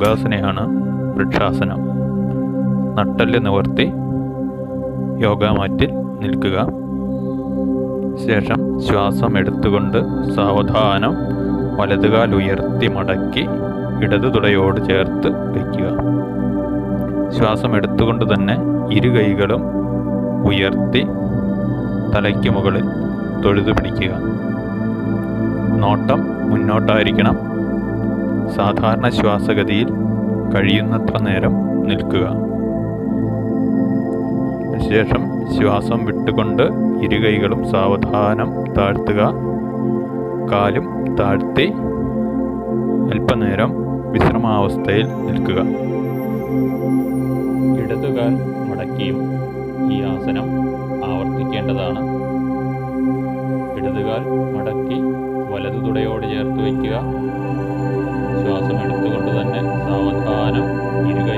യോഗാസനയാണ് വൃക്ഷാസനം നട്ടെല്ല് നിവർത്തി യോഗാമാറ്റിൽ നിൽക്കുക ശേഷം ശ്വാസം എടുത്തുകൊണ്ട് സാവധാനം വലതുകാൽ ഉയർത്തി മടക്കി ഇടതു തുടയോട് ചേർത്ത് വയ്ക്കുക ശ്വാസം എടുത്തുകൊണ്ട് തന്നെ ഇരു കൈകളും ഉയർത്തി തലയ്ക്ക് മുകളിൽ തൊഴുതു പിടിക്കുക നോട്ടം മുന്നോട്ടായിരിക്കണം സാധാരണ ശ്വാസഗതിയിൽ കഴിയുന്നത്ര നേരം നിൽക്കുക ശേഷം ശ്വാസം വിട്ടുകൊണ്ട് ഇരു കൈകളും സാവധാനം താഴ്ത്തുക കാലും താഴ്ത്തി അല്പനേരം വിശ്രമാവസ്ഥയിൽ നിൽക്കുക ഇടതുകാൽ മടക്കിയും ഈ ആസനം ആവർത്തിക്കേണ്ടതാണ് ഇടതുകാൽ മടക്കി വലതു തുടയോട് ചേർത്ത് വയ്ക്കുക ശ്വാസം എടുത്തുകൊണ്ട് തന്നെ സാവധാനം ഇരുകൈ